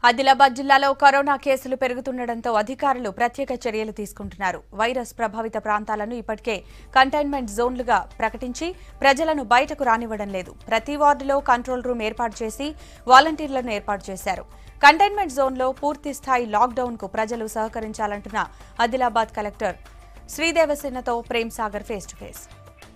ఆదిలాబాద్ జిల్లాలో కరోనా కేసులు పెరుగుతుండటంతో అధికారులు ప్రత్యేక చర్యలు తీసుకుంటున్నారు వైరస్ ప్రభావిత ప్రాంతాలను ఇప్పటికే కంటైన్మెంట్ జోన్లుగా ప్రకటించి ప్రజలను బయటకు రానివ్వడం లేదు ప్రతి వార్డులో కంట్రోల్ రూమ్ ఏర్పాటు చేసి వాలంటీర్లను ఏర్పాటు చేశారు కంటైన్మెంట్ జోన్లో పూర్తి స్థాయి లాక్డౌన్ కు ప్రజలు సహకరించాలంటున్న ఆదిలాబాద్ కలెక్టర్ శ్రీదేవసేనతో Prem Sagar face to face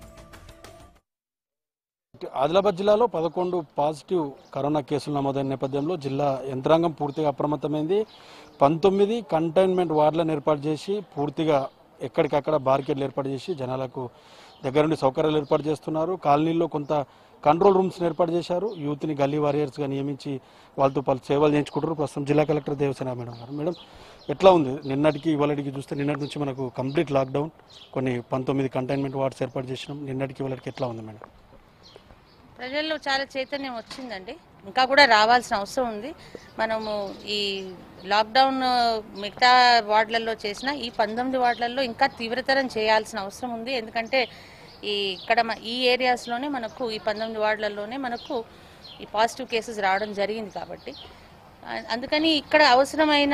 Adilabad జిల్లాలో పదకొండు పాజిటివ్ కరోనా కేసులు నమోదైన నేపథ్యంలో జిల్లా యంత్రాంగం పూర్తిగా అప్రమత్తమైంది పంతొమ్మిది కంటైన్మెంట్ వార్డులను ఏర్పాటు చేసి పూర్తిగా ఎక్కడికక్కడ బార్కెట్లు ఏర్పాటు చేసి జనాలకు దగ్గర నుండి సౌకర్యాలు ఏర్పాటు చేస్తున్నారు కాలనీల్లో కొంత కంట్రోల్ రూమ్స్ ఏర్పాటు చేశారు యూత్ని గల్లీ వారియర్స్గా నియమించి వాళ్ళతో పలు సేవలు చేయించుకుంటారు ప్రస్తుతం జిల్లా కలెక్టర్ దేవసేన మేడం గారు మేడం ఎట్లా ఉంది నిన్నటికి ఇవాళకి చూస్తే నిన్నటి నుంచి మనకు కంప్లీట్ లాక్డౌన్ కొన్ని పంతొమ్మిది కంటైన్మెంట్ వార్డ్స్ ఏర్పాట్ చేసినాం నిన్నటికి ఇవాళకి ఎట్లా ఉంది మేడం ప్రజల్లో చాలా చైతన్యం వచ్చిందండి ఇంకా కూడా రావాల్సిన అవసరం ఉంది మనము ఈ లాక్డౌన్ మిగతా వార్డులలో చేసిన ఈ పంతొమ్మిది వార్డులలో ఇంకా తీవ్రతరం చేయాల్సిన అవసరం ఉంది ఎందుకంటే ఈ ఇక్కడ మ- ఈ ఏరియాస్లోనే మనకు ఈ పంతొమ్మిది వార్డులలోనే మనకు ఈ పాజిటివ్ కేసెస్ రావడం జరిగింది కాబట్టి ఆ- అందుకని ఇక్కడ అవసరమైన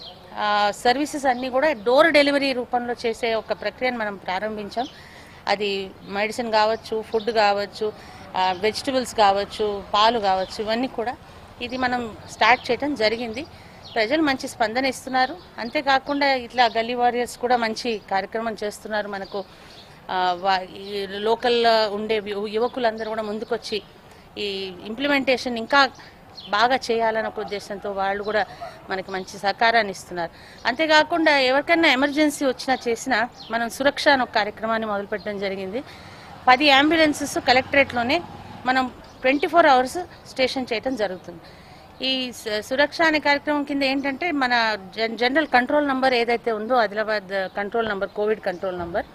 సర్వీసెస్ అన్నీ కూడా డోర్ డెలివరీ రూపంలో చేసే ఒక ప్రక్రియను మనం ప్రారంభించాం అది మెడిసిన్ కావచ్చు ఫుడ్ కావచ్చు వెజిటబుల్స్ కావచ్చు పాలు కావచ్చు ఇవన్నీ కూడా ఇది మనం స్టార్ట్ చేయడం జరిగింది ప్రజలు మంచి స్పందన ఇస్తున్నారు అంతేకాకుండా ఇట్లా గల్లీ వారియర్స్ కూడా మంచి కార్యక్రమం చేస్తున్నారు మనకు ఆ, వా- ఈ లోకల్ ఉండే యు- యువకులందరూ కూడా ముందుకొచ్చి ఈ ఇంప్లిమెంటేషన్ ఇంకా బాగా చేయాలనే ఒక ఉద్దేశంతో వాళ్ళు కూడా మనకి మంచి సహకారాన్ని ఇస్తున్నారు అంతేకాకుండా ఎవరికైనా ఎమర్జెన్సీ వచ్చినా చేసినా మనం సురక్ష అనే ఒక కార్యక్రమాన్ని మొదలుపెట్టడం జరిగింది పది అంబులెన్సెస్ కలెక్టరేట్లోనే మనం ట్వంటీ ఫోర్ అవర్స్ స్టేషన్ చేయడం జరుగుతుంది ఈ స- సురక్ష అనే కార్యక్రమం కింద ఏంటంటే మన జన్- జనరల్ కంట్రోల్ నంబర్ ఏదైతే ఉందో Adilabad control number Covid control number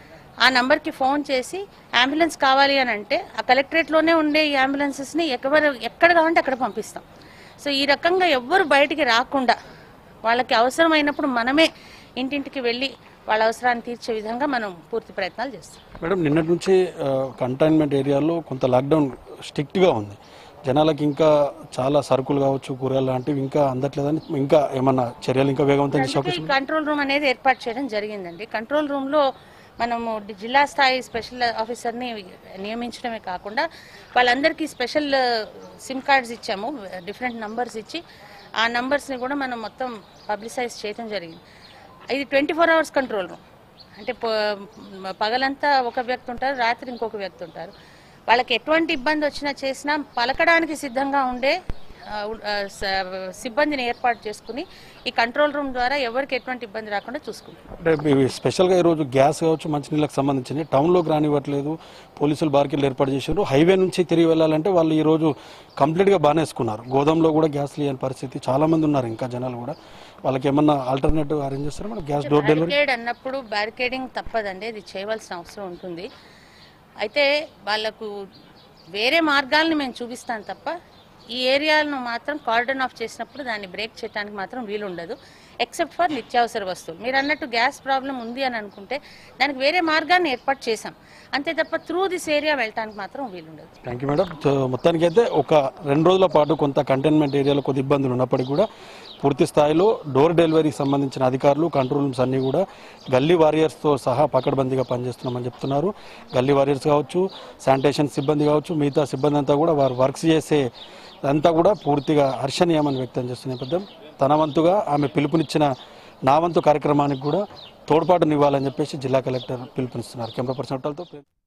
ఆ నంబర్కి ఫోన్ చేసి అంబులెన్స్ కావాలి అని అంటే ఆ కలెక్టరేట్లోనే ఉండే ఈ అంబులెన్సెస్ని ఎవరు ఎక్కడ కావాలంటే అక్కడ పంపిస్తాం సో ఈ రకంగా ఎవ్వరు బయటికి రాకుండా వాళ్ళకి అవసరమైనప్పుడు మనమే ఇంటింటికి వెళ్ళి వాళ్ళ అవసరాన్ని తీర్చే విధంగా మనం పూర్తి ప్రయత్నాలు చేస్తాం మేడం నిన్నటి నుంచి ఆ, కంటైన్మెంట్ ఏరియాలో కొంత లాక్డౌన్ స్ట్రిక్ట్గా ఉంది జనాలకి ఇంకా చాలా సరుకులు కావచ్చు కూరగాయలు లాంటివి ఇంకా అందట్లేదని ఇంకా ఏమన్నా చర్యలు ఇంకా వేగవంతం చేసే అందుకే ఈ కంట్రోల్ రూమ్ అనేది ఏర్పాటు చేయడం జరిగిందండి కంట్రోల్ రూమ్ లో మనము డి- జిల్లా స్థాయి స్పెషల్ ఆఫీసర్ని నియమించడమే కాకుండా వాళ్ళందరికీ స్పెషల్ సిమ్ కార్డ్స్ ఇచ్చాము డిఫరెంట్ నంబర్స్ ఇచ్చి ఆ నంబర్స్ని కూడా మనం మొత్తం పబ్లిసైజ్ చేయడం జరిగింది ఇది twenty four hours control room అంటే ప- పగలంతా ఒక వ్యక్తి ఉంటారు రాత్రి ఇంకొక వ్యక్తి ఉంటారు వాళ్ళకి ఎటువంటి ఇబ్బంది వచ్చినా చేసినా పలకడానికి సిద్ధంగా ఉండే ఆ, ఉ- ఆ, స- సిబ్బందిని ఏర్పాటు చేసుకుని ఈ కంట్రోల్ రూమ్ ద్వారా ఎవరికి ఎటువంటి ఇబ్బంది రాకుండా చూసుకుంటాం అంటే ఇవి స్పెషల్గా ఈరోజు గ్యాస్ కావచ్చు మంచినీళ్ళకి సంబంధించింది టౌన్లోకి రానివ్వట్లేదు పోలీసులు బార్కెట్లు ఏర్పాటు చేశారు హైవే నుంచి తిరిగి వెళ్ళాలంటే వాళ్ళు ఈ రోజు కంప్లీట్గా బానేసుకున్నారు గోదాంలో కూడా గ్యాస్ లేని పరిస్థితి చాలా మంది ఉన్నారు ఇంకా జనాలు కూడా వాళ్ళకి ఏమన్నా ఆల్టర్నేటివ్ అరేంజ్ చేస్తారా మన గ్యాస్ డోర్ డెలివరీ బ్యారికేడ్ అన్నప్పుడు బ్యారికేడింగ్ తప్పదండి ఇది చేయవలసిన అవసరం ఉంటుంది అయితే వాళ్ళకు వేరే మార్గాలను మేము చూపిస్తాం తప్ప ఈ ఏరియాలను మాత్రం కార్డన్ ఆఫ్ చేసినప్పుడు దాన్ని బ్రేక్ చేయడానికి మాత్రం వీలుండదు ఎక్సెప్ట్ ఫర్ నిత్యావసర వస్తువులు మీరు అన్నట్టు గ్యాస్ ప్రాబ్లం ఉంది అని అనుకుంటే దానికి వేరే మార్గాన్ని ఏర్పాటు చేశాం అంతే తప్ప త్రూ దిస్ ఏరియా వెళ్ళటానికి మాత్రం వీలుండదు థ్యాంక్ యూ మేడం సో మొత్తానికైతే ఒక రెండు రోజుల పాటు కొంత కంటైన్మెంట్ ఏరియాలో కొద్ది ఇబ్బందులు ఉన్నప్పటికీ కూడా పూర్తి స్థాయిలో డోర్ డెలివరీకి సంబంధించిన అధికారులు కంట్రోల్ రూమ్స్ అన్నీ కూడా గల్లీ వారియర్స్తో సహా పకడ్బందీగా పనిచేస్తున్నామని చెప్తున్నారు గల్లీ వారియర్స్ కావచ్చు శానిటేషన్ సిబ్బంది కావచ్చు మిగతా సిబ్బంది అంతా కూడా వారు వర్క్స్ చేసే అంతా కూడా పూర్తిగా హర్షణీయమని వ్యక్తం చేస్తున్న నేపథ్యం తన వంతుగా ఆమె పిలుపునిచ్చిన నా వంతు కార్యక్రమానికి కూడా తోడ్పాటునివ్వాలని చెప్పేసి జిల్లా కలెక్టర్ పిలుపునిస్తున్నారు కెమెరా పర్సన్ తో